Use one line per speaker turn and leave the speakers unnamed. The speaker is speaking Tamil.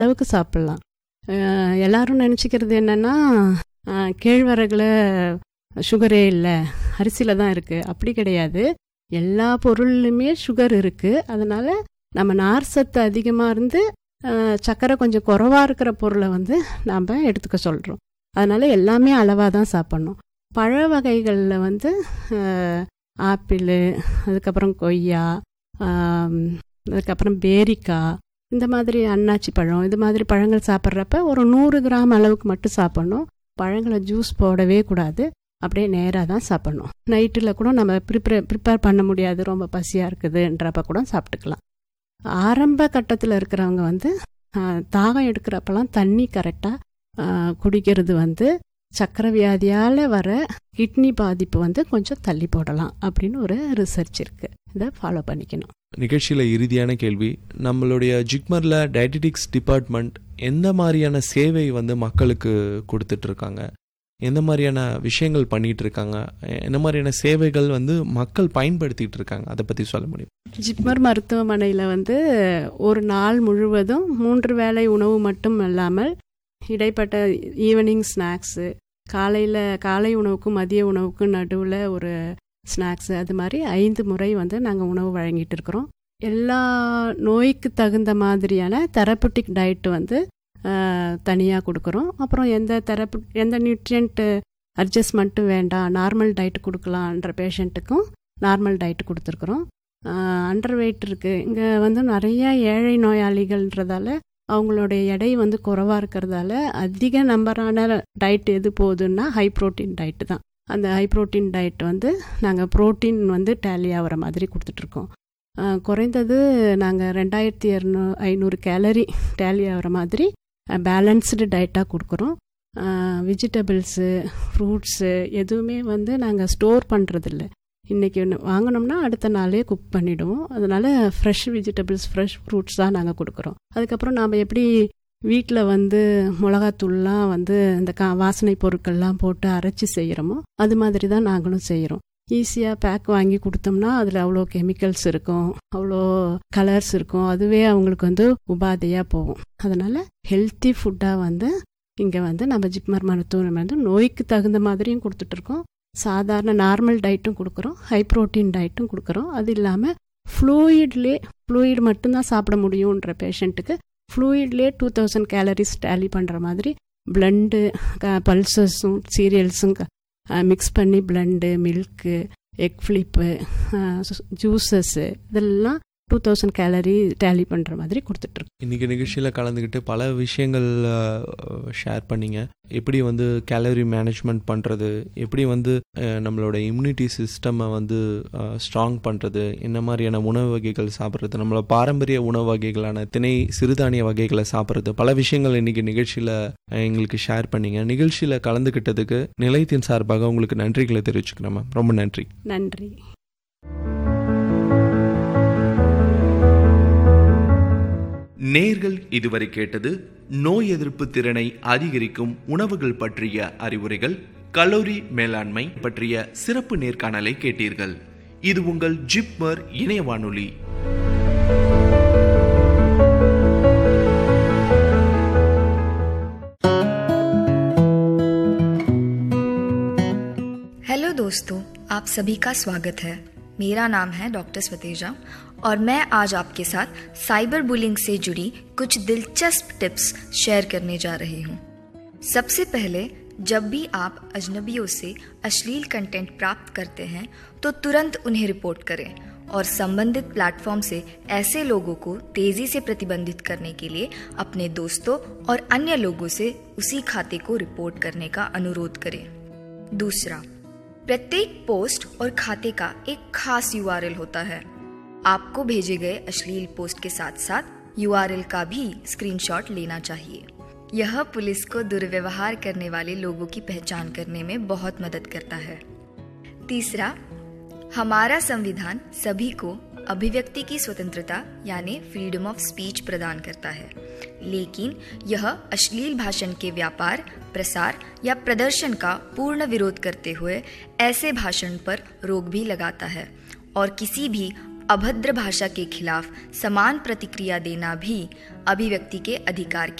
அளவுக்கு சாப்பிட்லாம் அஹ் எல்லாரும் நினச்சிக்கிறது என்னென்னா கேழ்வரகுல சுகரே இல்லை அரிசியில் தான் இருக்குது அப்படி கிடையாது எல்லா பொருள்லையுமே சுகர் இருக்குது அதனால் நம்ம நார் சத்து அதிகமாக இருந்து அஹ், சர்க்கரை கொஞ்சம் குறைவாக இருக்கிற பொருளை வந்து நாம் எடுத்துக்க சொல்கிறோம் அதனால் எல்லாமே அளவாக தான் சாப்பிட்ணும் பழ வகைகளில் வந்து அஹ், ஆப்பிள் அதுக்கப்புறம் கொய்யா ஆம், அதுக்கப்புறம் பேரிக்காய் இந்த மாதிரி அன்னாச்சி பழம் இது மாதிரி பழங்கள் சாப்பிட்றப்ப ஒரு நூறு கிராம் அளவுக்கு மட்டும் சாப்பிட்ணும் பழங்களை ஜூஸ் போடவே கூடாது அப்படியே நேராக தான் சாப்பிட்ணும் நைட்டில் கூட நம்ம ப்ரிப்பேர் ப்ரிப்பேர் பண்ண முடியாது ரொம்ப பசியாக இருக்குதுன்றப்ப கூட சாப்பிட்டுக்கலாம் ஆரம்ப கட்டத்தில் இருக்கிறவங்க வந்து ஆ, தாகம் எடுக்கிறப்பெல்லாம் தண்ணி கரெக்டாக குடிக்கிறது வந்து சக்கரை வியாதியால் வர கிட்னி பாதிப்பு வந்து கொஞ்சம் தள்ளி போடலாம் அப்படின்னு ஒரு ரிசர்ச் இருக்குது இதை ஃபாலோ பண்ணிக்கணும்
நிகழ்ச்சியில் இறுதியான கேள்வி நம்மளுடைய ஜிக்மரில் டயட்டிடிக்ஸ் டிபார்ட்மெண்ட் எந்த மாதிரியான சேவை வந்து மக்களுக்கு கொடுத்துட்டு இருக்காங்க எந்த மாதிரியான விஷயங்கள் பண்ணிட்டு இருக்காங்க என்ன மாதிரியான சேவைகள் வந்து மக்கள் பயன்படுத்திட்டு இருக்காங்க அதை பற்றி சொல்ல முடியும்
ஜிப்மர் மருத்துவமனையில் வந்து ஒரு நாள் முழுவதும் மூன்று வேளை உணவு மட்டும் இல்லாமல் இடைப்பட்ட ஈவினிங் ஸ்நாக்ஸு காலையில் காலை உணவுக்கும் மதிய உணவுக்கும் நடுவில் ஒரு ஸ்நாக்ஸு அது மாதிரி ஐந்து முறை வந்து நாங்கள் உணவு வழங்கிட்டு இருக்கிறோம் எல்லா நோய்க்கு தகுந்த மாதிரியான தெரப்பட்டிக் டயட் வந்து தனியாக கொடுக்குறோம் அப்புறம் எந்த தெரப்பு எந்த நியூட்ரியன்ட்டு அட்ஜஸ்ட்மெண்ட்டும் வேண்டாம் நார்மல் டயட் கொடுக்கலான்ற பேஷண்ட்டுக்கும் நார்மல் டயட் கொடுத்துருக்குறோம் அண்டர் வெயிட் இருக்குது இங்கே வந்து நிறைய ஏழை நோயாளிகள்ன்றதால அவங்களுடைய எடை வந்து குறைவாக இருக்கிறதால அதிக நம்பரான டயட் எது போகுதுன்னா ஹை ப்ரோட்டீன் டயட்டு தான் அந்த ஹை ப்ரோட்டீன் டயட் வந்து நாங்கள் ப்ரோட்டீன் வந்து டேலி ஆகிற மாதிரி கொடுத்துட்ருக்கோம் அஹ், குறைந்தது நாங்கள் ரெண்டாயிரத்தி இரநூ ஐநூறு கேலரி டேலி ஆகிற மாதிரி பேலன்ஸ்டு டயட்டாக கொடுக்குறோம் வெஜிடபிள்ஸு ஃப்ரூட்ஸு எதுவுமே வந்து நாங்கள் ஸ்டோர் பண்ணுறதில்ல இன்றைக்கி ஒன்று வாங்கினோம்னா அடுத்த நாளே குக் பண்ணிவிடுவோம் அதனால் ஃப்ரெஷ் வெஜிடபிள்ஸ் ஃப்ரெஷ் ஃப்ரூட்ஸ் தான் நாங்கள் கொடுக்குறோம் அதுக்கப்புறம் நாம் எப்படி வீட்டில் வந்து மிளகாத்தூள்லாம் வந்து இந்த கா வாசனை பொருட்கள்லாம் போட்டு அரைச்சி செய்கிறோமோ அது மாதிரி தான் நாங்களும் செய்கிறோம் ஈஸியாக பேக் வாங்கி கொடுத்தோம்னா அதில் அவ்வளோ கெமிக்கல்ஸ் இருக்கும் அவ்வளோ கலர்ஸ் இருக்கும் அதுவே அவங்களுக்கு வந்து உபாதையாக போகும் அதனால் ஹெல்த்தி ஃபுட்டாக வந்து இங்கே வந்து நம்ம ஜிப்மர் மருத்துவமனை வந்து நோய்க்கு தகுந்த மாதிரியும் கொடுத்துட்ருக்கோம் சாதாரண நார்மல் டயட்டும் கொடுக்குறோம் ஹை ப்ரோட்டீன் டயட்டும் கொடுக்குறோம் அது இல்லாமல் ஃப்ளூயிட்லே ஃப்ளூயிட் மட்டும்தான் சாப்பிட முடியுன்ற பேஷண்ட்டுக்கு ஃப்ளூயிட்லே டூ தௌசண்ட் கேலரிஸ் டேலி பண்ணுற மாதிரி பிளண்டு பல்சஸும் சீரியல்ஸும் மிக்ஸ் பண்ணி blend milk egg flip juices இதெல்லாம் டூ தௌசண்ட் கேலரி டேலி பண்ணுற மாதிரி கொடுத்துட்ருக்கோம்
இன்னைக்கு நிகழ்ச்சியில் கலந்துக்கிட்டு பல விஷயங்கள் ஷேர் பண்ணீங்க எப்படி வந்து கேலரி மேனேஜ்மெண்ட் பண்ணுறது எப்படி வந்து அஹ், நம்மளோட இம்யூனிட்டி சிஸ்டமை வந்து ஸ்ட்ராங் பண்ணுறது என்ன மாதிரியான உணவு வகைகள் சாப்பிட்றது நம்மளோட பாரம்பரிய உணவு வகைகளான திணை சிறுதானிய வகைகளை சாப்பிட்றது பல விஷயங்கள் இன்னைக்கு நிகழ்ச்சியில் எங்களுக்கு ஷேர் பண்ணீங்க நிகழ்ச்சியில் கலந்துக்கிட்டதுக்கு நிலையத்தின் சார்பாக உங்களுக்கு நன்றிகளை தெரிவிச்சுக்கிறேன் மேம் ரொம்ப நன்றி
நன்றி
நேர்கள் இதுவரை கேட்டது நோய் எதிர்ப்பு திறனை அதிகரிக்கும் உணவுகள் பற்றிய அறிவுரைகள் கலோரி மேலாண்மை பற்றிய சிறப்பு நேர்காணலை கேட்டீர்கள் இது உங்கள் ஜிப்மர் இணைய வானொலி
हेलो दोस्तों आप सभी का स्वागत है मेरा नाम है डॉक्टर स्वतेजा और मैं आज आपके साथ साइबर बुलिंग से जुड़ी कुछ दिलचस्प टिप्स शेयर करने जा रही हूँ सबसे पहले जब भी आप अजनबियों से अश्लील कंटेंट प्राप्त करते हैं तो तुरंत उन्हें रिपोर्ट करें और संबंधित प्लेटफॉर्म से ऐसे लोगों को तेजी से प्रतिबंधित करने के लिए अपने दोस्तों और अन्य लोगों से उसी खाते को रिपोर्ट करने का अनुरोध करें दूसरा प्रत्येक पोस्ट और खाते का एक खास यूआरएल होता है आपको भेजे गए अश्लील पोस्ट के साथ साथ यूआरएल का भी स्क्रीनशॉट लेना चाहिए यह पुलिस को दुर्व्यवहार करने वाले लोगों की पहचान करने में बहुत मदद करता है तीसरा हमारा संविधान सभी को अभिव्यक्ति की स्वतंत्रता यानी फ्रीडम ऑफ स्पीच प्रदान करता है लेकिन यह अश्लील भाषण के व्यापार प्रसार या प्रदर्शन का पूर्ण विरोध करते हुए ऐसे भाषण पर रोक भी लगाता है और किसी भी अभद्र भाषा के खिलाफ समान प्रतिक्रिया देना भी अभिव्यक्ति के अधिकार